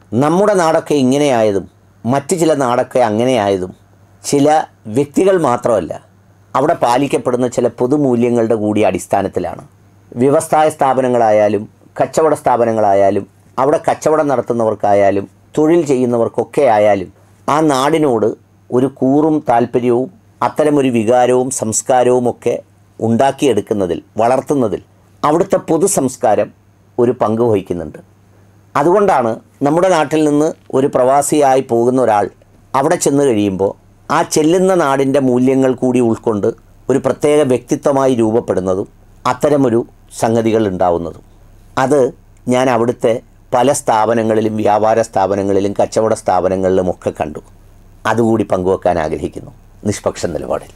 നമ്മുടെ നാടൊക്കെ ഇങ്ങനെയായതും മറ്റ് ചില നാടൊക്കെ അങ്ങനെയായതും ചില വ്യക്തികൾ മാത്രമല്ല അവിടെ പാലിക്കപ്പെടുന്ന ചില പൊതുമൂല്യങ്ങളുടെ കൂടി അടിസ്ഥാനത്തിലാണ് വ്യവസായ സ്ഥാപനങ്ങളായാലും കച്ചവട സ്ഥാപനങ്ങളായാലും അവിടെ കച്ചവടം നടത്തുന്നവർക്കായാലും തൊഴിൽ ചെയ്യുന്നവർക്കൊക്കെ ആയാലും ആ നാടിനോട് ഒരു കൂറും താല്പര്യവും അത്തരമൊരു വികാരവും സംസ്കാരവും ഒക്കെ ഉണ്ടാക്കിയെടുക്കുന്നതിൽ വളർത്തുന്നതിൽ അവിടുത്തെ പൊതു സംസ്കാരം ഒരു പങ്ക് വഹിക്കുന്നുണ്ട് അതുകൊണ്ടാണ് നമ്മുടെ നാട്ടിൽ നിന്ന് ഒരു പ്രവാസിയായി പോകുന്ന ഒരാൾ അവിടെ ചെന്ന് കഴിയുമ്പോൾ ആ ചെല്ലുന്ന നാടിൻ്റെ മൂല്യങ്ങൾ കൂടി ഉൾക്കൊണ്ട് ഒരു പ്രത്യേക വ്യക്തിത്വമായി രൂപപ്പെടുന്നതും അത്തരമൊരു സംഗതികൾ ഉണ്ടാവുന്നതും അത് ഞാൻ അവിടുത്തെ പല സ്ഥാപനങ്ങളിലും വ്യാപാര സ്ഥാപനങ്ങളിലും കച്ചവട സ്ഥാപനങ്ങളിലും ഒക്കെ കണ്ടു അതുകൂടി പങ്കുവെക്കാൻ ആഗ്രഹിക്കുന്നു നിഷ്പക്ഷ നിലപാടിൽ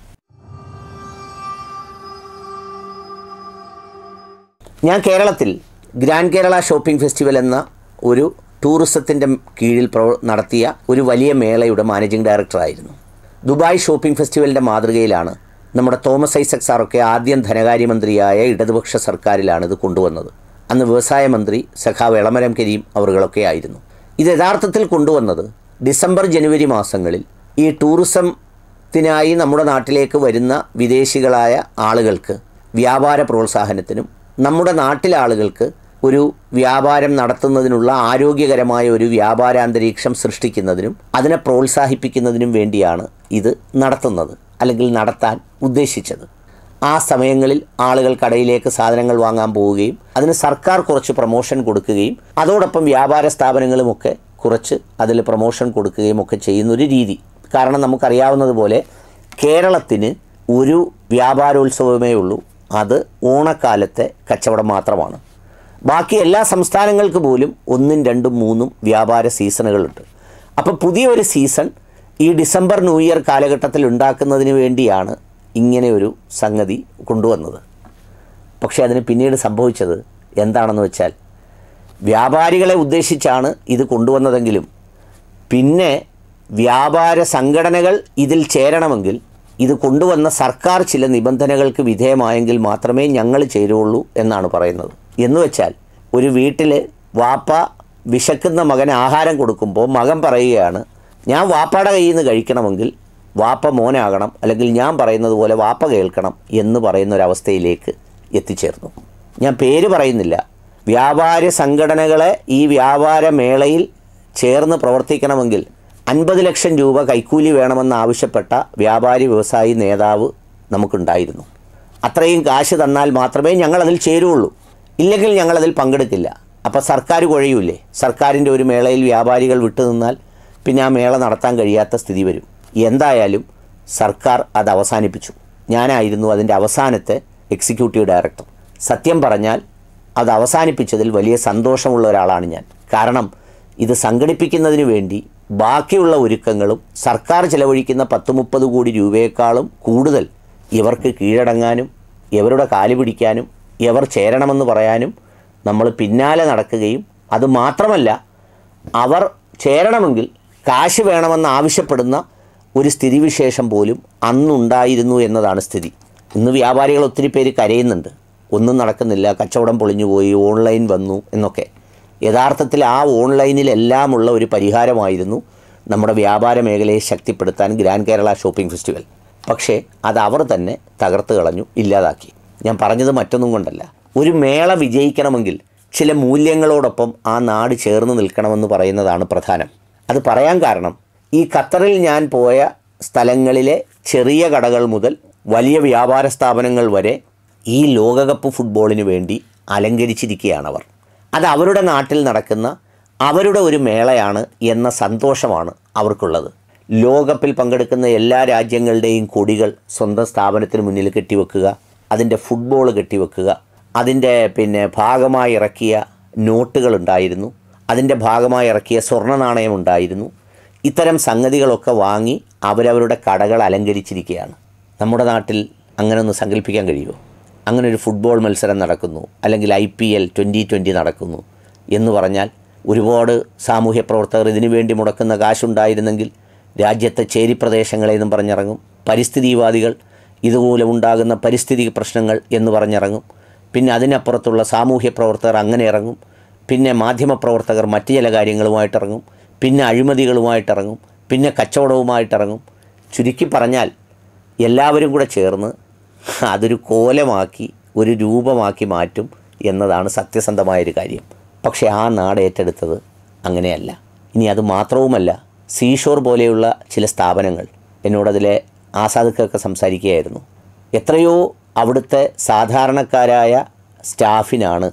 ഞാൻ കേരളത്തിൽ ഗ്രാൻഡ് കേരള ഷോപ്പിംഗ് ഫെസ്റ്റിവൽ എന്ന ഒരു ടൂറിസത്തിൻ്റെ കീഴിൽ പ്രവ നടത്തിയ ഒരു വലിയ മേളയുടെ മാനേജിംഗ് ഡയറക്ടറായിരുന്നു ദുബായ് ഷോപ്പിംഗ് ഫെസ്റ്റിവലിൻ്റെ മാതൃകയിലാണ് നമ്മുടെ തോമസ് ഐസക് സാറൊക്കെ ആദ്യം ധനകാര്യമന്ത്രിയായ ഇടതുപക്ഷ സർക്കാരിലാണ് ഇത് കൊണ്ടുവന്നത് അന്ന് വ്യവസായ മന്ത്രി സഖാവ് എളമരം കരീം അവറുകളൊക്കെ ആയിരുന്നു ഇത് യഥാർത്ഥത്തിൽ കൊണ്ടുവന്നത് ഡിസംബർ ജനുവരി മാസങ്ങളിൽ ഈ ടൂറിസത്തിനായി നമ്മുടെ നാട്ടിലേക്ക് വരുന്ന വിദേശികളായ ആളുകൾക്ക് വ്യാപാര പ്രോത്സാഹനത്തിനും നമ്മുടെ നാട്ടിലെ ആളുകൾക്ക് ഒരു വ്യാപാരം നടത്തുന്നതിനുള്ള ആരോഗ്യകരമായ ഒരു വ്യാപാരാന്തരീക്ഷം സൃഷ്ടിക്കുന്നതിനും അതിനെ പ്രോത്സാഹിപ്പിക്കുന്നതിനും വേണ്ടിയാണ് ഇത് നടത്തുന്നത് അല്ലെങ്കിൽ നടത്താൻ ഉദ്ദേശിച്ചത് ആ സമയങ്ങളിൽ ആളുകൾ കടയിലേക്ക് സാധനങ്ങൾ വാങ്ങാൻ പോവുകയും അതിന് സർക്കാർ കുറച്ച് പ്രൊമോഷൻ കൊടുക്കുകയും അതോടൊപ്പം വ്യാപാര സ്ഥാപനങ്ങളുമൊക്കെ കുറച്ച് അതിൽ പ്രൊമോഷൻ കൊടുക്കുകയും ഒക്കെ ചെയ്യുന്നൊരു രീതി കാരണം നമുക്കറിയാവുന്നതുപോലെ കേരളത്തിന് ഒരു വ്യാപാരോത്സവമേ ഉള്ളൂ അത് ഓണക്കാലത്തെ കച്ചവടം മാത്രമാണ് ബാക്കി എല്ലാ സംസ്ഥാനങ്ങൾക്ക് പോലും ഒന്നും രണ്ടും മൂന്നും വ്യാപാര സീസണുകളുണ്ട് അപ്പോൾ പുതിയൊരു സീസൺ ഈ ഡിസംബർ ന്യൂ ഇയർ കാലഘട്ടത്തിൽ ഉണ്ടാക്കുന്നതിന് വേണ്ടിയാണ് ഇങ്ങനെ ഒരു സംഗതി കൊണ്ടുവന്നത് പക്ഷേ അതിന് പിന്നീട് സംഭവിച്ചത് എന്താണെന്ന് വെച്ചാൽ വ്യാപാരികളെ ഉദ്ദേശിച്ചാണ് ഇത് കൊണ്ടുവന്നതെങ്കിലും പിന്നെ വ്യാപാര സംഘടനകൾ ഇതിൽ ചേരണമെങ്കിൽ ഇത് കൊണ്ടുവന്ന സർക്കാർ ചില നിബന്ധനകൾക്ക് വിധേയമായെങ്കിൽ മാത്രമേ ഞങ്ങൾ ചേരുള്ളൂ എന്നാണ് പറയുന്നത് എന്ന് വെച്ചാൽ ഒരു വീട്ടിൽ വാപ്പ വിശക്കുന്ന മകന് ആഹാരം കൊടുക്കുമ്പോൾ മകൻ പറയുകയാണ് ഞാൻ വാപ്പയുടെ കയ്യിൽ നിന്ന് കഴിക്കണമെങ്കിൽ വാപ്പ മോനാകണം അല്ലെങ്കിൽ ഞാൻ പറയുന്നത് പോലെ വാപ്പ കേൾക്കണം എന്ന് പറയുന്ന ഒരവസ്ഥയിലേക്ക് എത്തിച്ചേർന്നു ഞാൻ പേര് പറയുന്നില്ല വ്യാപാര സംഘടനകളെ ഈ വ്യാപാര മേളയിൽ ചേർന്ന് പ്രവർത്തിക്കണമെങ്കിൽ അൻപത് ലക്ഷം രൂപ കൈക്കൂലി വേണമെന്ന് ആവശ്യപ്പെട്ട വ്യാപാരി വ്യവസായി നേതാവ് നമുക്കുണ്ടായിരുന്നു അത്രയും കാശ് തന്നാൽ മാത്രമേ ഞങ്ങളതിൽ ചേരുള്ളൂ ഇല്ലെങ്കിൽ ഞങ്ങളതിൽ പങ്കെടുക്കില്ല അപ്പോൾ സർക്കാർ കുഴയൂലേ സർക്കാരിൻ്റെ ഒരു മേളയിൽ വ്യാപാരികൾ വിട്ടുനിന്നാൽ പിന്നെ ആ മേള നടത്താൻ കഴിയാത്ത സ്ഥിതി വരും എന്തായാലും സർക്കാർ അത് അവസാനിപ്പിച്ചു ഞാനായിരുന്നു അതിൻ്റെ അവസാനത്തെ എക്സിക്യൂട്ടീവ് ഡയറക്ടർ സത്യം പറഞ്ഞാൽ അത് അവസാനിപ്പിച്ചതിൽ വലിയ സന്തോഷമുള്ള ഒരാളാണ് ഞാൻ കാരണം ഇത് സംഘടിപ്പിക്കുന്നതിന് വേണ്ടി ബാക്കിയുള്ള ഒരുക്കങ്ങളും സർക്കാർ ചെലവഴിക്കുന്ന പത്ത് മുപ്പത് കോടി രൂപയേക്കാളും കൂടുതൽ ഇവർക്ക് കീഴടങ്ങാനും ഇവരുടെ കാല് പിടിക്കാനും ഇവർ ചേരണമെന്ന് പറയാനും നമ്മൾ പിന്നാലെ നടക്കുകയും അത് മാത്രമല്ല അവർ ചേരണമെങ്കിൽ കാശ് വേണമെന്ന് ആവശ്യപ്പെടുന്ന ഒരു സ്ഥിതിവിശേഷം പോലും അന്നുണ്ടായിരുന്നു എന്നതാണ് സ്ഥിതി ഇന്ന് വ്യാപാരികൾ ഒത്തിരി പേര് കരയുന്നുണ്ട് ഒന്നും നടക്കുന്നില്ല കച്ചവടം പൊളിഞ്ഞുപോയി ഓൺലൈൻ വന്നു എന്നൊക്കെ യഥാർത്ഥത്തിൽ ആ ഓൺലൈനിലെല്ലാമുള്ള ഒരു പരിഹാരമായിരുന്നു നമ്മുടെ വ്യാപാര മേഖലയെ ശക്തിപ്പെടുത്താൻ ഗ്രാൻഡ് കേരള ഷോപ്പിംഗ് ഫെസ്റ്റിവൽ പക്ഷേ അത് അവർ തന്നെ തകർത്ത് കളഞ്ഞു ഇല്ലാതാക്കി ഞാൻ പറഞ്ഞത് മറ്റൊന്നും കൊണ്ടല്ല ഒരു മേള വിജയിക്കണമെങ്കിൽ ചില മൂല്യങ്ങളോടൊപ്പം ആ നാട് ചേർന്ന് നിൽക്കണമെന്ന് പറയുന്നതാണ് പ്രധാനം അത് പറയാൻ കാരണം ഈ ഖത്തറിൽ ഞാൻ പോയ സ്ഥലങ്ങളിലെ ചെറിയ കടകൾ മുതൽ വലിയ വ്യാപാര സ്ഥാപനങ്ങൾ വരെ ഈ ലോകകപ്പ് ഫുട്ബോളിന് വേണ്ടി അലങ്കരിച്ചിരിക്കുകയാണവർ അത് അവരുടെ നാട്ടിൽ നടക്കുന്ന അവരുടെ ഒരു മേളയാണ് എന്ന സന്തോഷമാണ് അവർക്കുള്ളത് ലോകകപ്പിൽ പങ്കെടുക്കുന്ന എല്ലാ രാജ്യങ്ങളുടെയും കൊടികൾ സ്വന്തം സ്ഥാപനത്തിന് മുന്നിൽ കെട്ടിവെക്കുക അതിൻ്റെ ഫുട്ബോൾ കെട്ടിവെക്കുക അതിൻ്റെ പിന്നെ ഭാഗമായി ഇറക്കിയ നോട്ടുകൾ ഉണ്ടായിരുന്നു അതിൻ്റെ ഭാഗമായി ഇറക്കിയ സ്വർണ്ണ നാണയം ഉണ്ടായിരുന്നു ഇത്തരം സംഗതികളൊക്കെ വാങ്ങി അവരവരുടെ കടകൾ അലങ്കരിച്ചിരിക്കുകയാണ് നമ്മുടെ നാട്ടിൽ അങ്ങനെ ഒന്ന് സങ്കല്പിക്കാൻ കഴിയുമോ അങ്ങനെ ഒരു ഫുട്ബോൾ മത്സരം നടക്കുന്നു അല്ലെങ്കിൽ I P L twenty twenty നടക്കുന്നു എന്ന് പറഞ്ഞാൽ ഒരുപാട് സാമൂഹ്യ പ്രവർത്തകർ ഇതിനു വേണ്ടി മുടക്കുന്ന കാശുണ്ടായിരുന്നെങ്കിൽ രാജ്യത്തെ ചേരി പ്രദേശങ്ങളെന്നും പറഞ്ഞിറങ്ങും പരിസ്ഥിതിവാദികൾ ഇതുമൂലം ഉണ്ടാകുന്ന പരിസ്ഥിതി പ്രശ്നങ്ങൾ എന്ന് പറഞ്ഞിറങ്ങും പിന്നെ അതിനപ്പുറത്തുള്ള സാമൂഹ്യ പ്രവർത്തകർ അങ്ങനെ ഇറങ്ങും പിന്നെ മാധ്യമപ്രവർത്തകർ മറ്റ് ചില കാര്യങ്ങളുമായിട്ടിറങ്ങും പിന്നെ അഴിമതികളുമായിട്ടിറങ്ങും പിന്നെ കച്ചവടവുമായിട്ടിറങ്ങും ചുരുക്കി പറഞ്ഞാൽ എല്ലാവരും കൂടെ ചേർന്ന് അതൊരു കോലമാക്കി ഒരു രൂപമാക്കി മാറ്റും എന്നതാണ് സത്യസന്ധമായൊരു കാര്യം പക്ഷേ ആ നാട് ഏറ്റെടുത്തത് അങ്ങനെയല്ല ഇനി അത് മാത്രവുമല്ല സീഷോർ പോലെയുള്ള ചില സ്ഥാപനങ്ങൾ എന്നോടതിലെ ആസാദുക്കൊക്കെ സംസാരിക്കുകയായിരുന്നു എത്രയോ അവിടുത്തെ സാധാരണക്കാരായ സ്റ്റാഫിനാണ്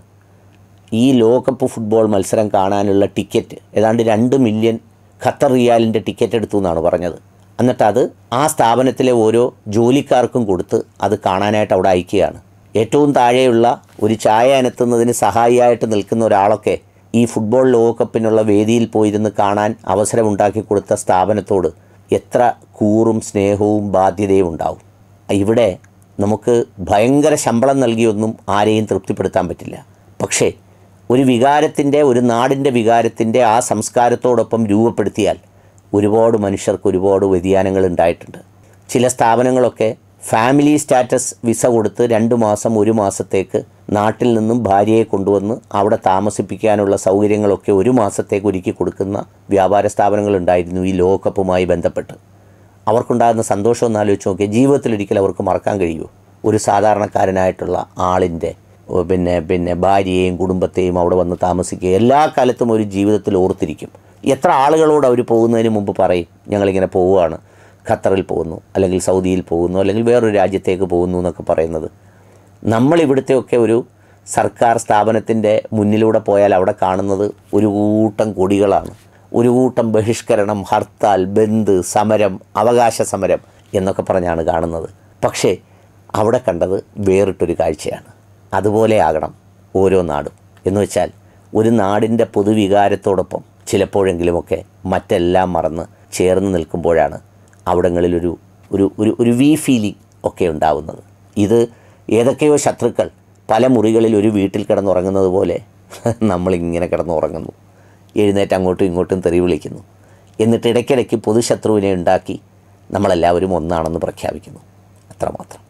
ഈ ലോകകപ്പ് ഫുട്ബോൾ മത്സരം കാണാനുള്ള ടിക്കറ്റ് ഏതാണ്ട് രണ്ട് മില്യൺ ഖത്തർ റിയാലിൻ്റെ ടിക്കറ്റ് എടുത്തു എന്നാണ് പറഞ്ഞത് എന്നിട്ട് അത് ആ സ്ഥാപനത്തിലെ ഓരോ ജോലിക്കാർക്കും കൊടുത്ത് അത് കാണാനായിട്ട് അവിടെ അയക്കുകയാണ് ഏറ്റവും താഴെയുള്ള ഒരു ചായ അനത്തുന്നതിന് സഹായിയായിട്ട് നിൽക്കുന്ന ഒരാളൊക്കെ ഈ ഫുട്ബോൾ ലോകകപ്പിനുള്ള വേദിയിൽ പോയിരുന്ന് കാണാൻ അവസരമുണ്ടാക്കി കൊടുത്ത സ്ഥാപനത്തോട് എത്ര കൂറും സ്നേഹവും ബാധ്യതയും ഉണ്ടാവും ഇവിടെ നമുക്ക് ഭയങ്കര ശമ്പളം നൽകിയൊന്നും ആരെയും തൃപ്തിപ്പെടുത്താൻ പറ്റില്ല പക്ഷേ ഒരു വികാരത്തിൻ്റെ ഒരു നാടിൻ്റെ വികാരത്തിൻ്റെ ആ സംസ്കാരത്തോടൊപ്പം രൂപപ്പെടുത്തിയാൽ ഒരുപാട് മനുഷ്യർക്ക് ഒരുപാട് വ്യതിയാനങ്ങൾ ഉണ്ടായിട്ടുണ്ട് ചില സ്ഥാപനങ്ങളൊക്കെ ഫാമിലി സ്റ്റാറ്റസ് വിസ കൊടുത്ത് രണ്ട് മാസം ഒരു മാസത്തേക്ക് നാട്ടിൽ നിന്നും ഭാര്യയെ കൊണ്ടുവന്ന് അവിടെ താമസിപ്പിക്കാനുള്ള സൗകര്യങ്ങളൊക്കെ ഒരു മാസത്തേക്ക് ഒരുക്കി കൊടുക്കുന്ന വ്യാപാര സ്ഥാപനങ്ങളുണ്ടായിരുന്നു ഈ ലോകകപ്പുമായി ബന്ധപ്പെട്ട് അവർക്കുണ്ടാകുന്ന സന്തോഷം ഒന്ന് ആലോചിച്ച് നോക്കിയാൽ ജീവിതത്തിൽ ഒരിക്കലും അവർക്ക് മറക്കാൻ കഴിയുമോ ഒരു സാധാരണക്കാരനായിട്ടുള്ള ആളിൻ്റെ ഓ, പിന്നെ പിന്നെ ഭാര്യയെയും കുടുംബത്തെയും അവിടെ വന്ന് താമസിക്കുക എല്ലാ കാലത്തും ഒരു ജീവിതത്തിൽ ഓർത്തിരിക്കും എത്ര ആളുകളോട് അവർ പോകുന്നതിന് മുമ്പ് പറയും ഞങ്ങളിങ്ങനെ പോവുകയാണ് ഖത്തറിൽ പോകുന്നു അല്ലെങ്കിൽ സൗദിയിൽ പോകുന്നു അല്ലെങ്കിൽ വേറൊരു രാജ്യത്തേക്ക് പോകുന്നു എന്നൊക്കെ പറയുന്നത് നമ്മളിവിടുത്തെയൊക്കെ ഒരു സർക്കാർ സ്ഥാപനത്തിൻ്റെ മുന്നിലൂടെ പോയാൽ അവിടെ കാണുന്നത് ഒരു കൂട്ടം കൊടികളാണ് ഒരു കൂട്ടം ബഹിഷ്കരണം ഹർത്താൽ ബന്ദ് സമരം അവകാശ സമരം എന്നൊക്കെ പറഞ്ഞാണ് കാണുന്നത് പക്ഷേ അവിടെ കണ്ടത് വേറിട്ടൊരു കാഴ്ചയാണ് അതുപോലെ ആകണം ഓരോ നാടും എന്ന് വെച്ചാൽ ഒരു നാടിൻ്റെ പൊതുവികാരത്തോടൊപ്പം ചിലപ്പോഴെങ്കിലുമൊക്കെ മറ്റെല്ലാം മറന്ന് ചേർന്ന് നിൽക്കുമ്പോഴാണ് അവിടങ്ങളിലൊരു ഒരു ഒരു ഒരു വി ഫീലിംഗ് ഒക്കെ ഉണ്ടാവുന്നത് ഇത് ഏതൊക്കെയോ ശത്രുക്കൾ പല മുറികളിൽ ഒരു വീട്ടിൽ കിടന്നുറങ്ങുന്നത് പോലെ നമ്മളിങ്ങനെ കിടന്നുറങ്ങുന്നു എഴുന്നേറ്റ് അങ്ങോട്ടും ഇങ്ങോട്ടും തെറി വിളിക്കുന്നു എന്നിട്ട് ഇടയ്ക്കിടയ്ക്ക് പൊതുശത്രുവിനെ ഉണ്ടാക്കി നമ്മളെല്ലാവരും ഒന്നാണെന്ന് പ്രഖ്യാപിക്കുന്നു അത്രമാത്രം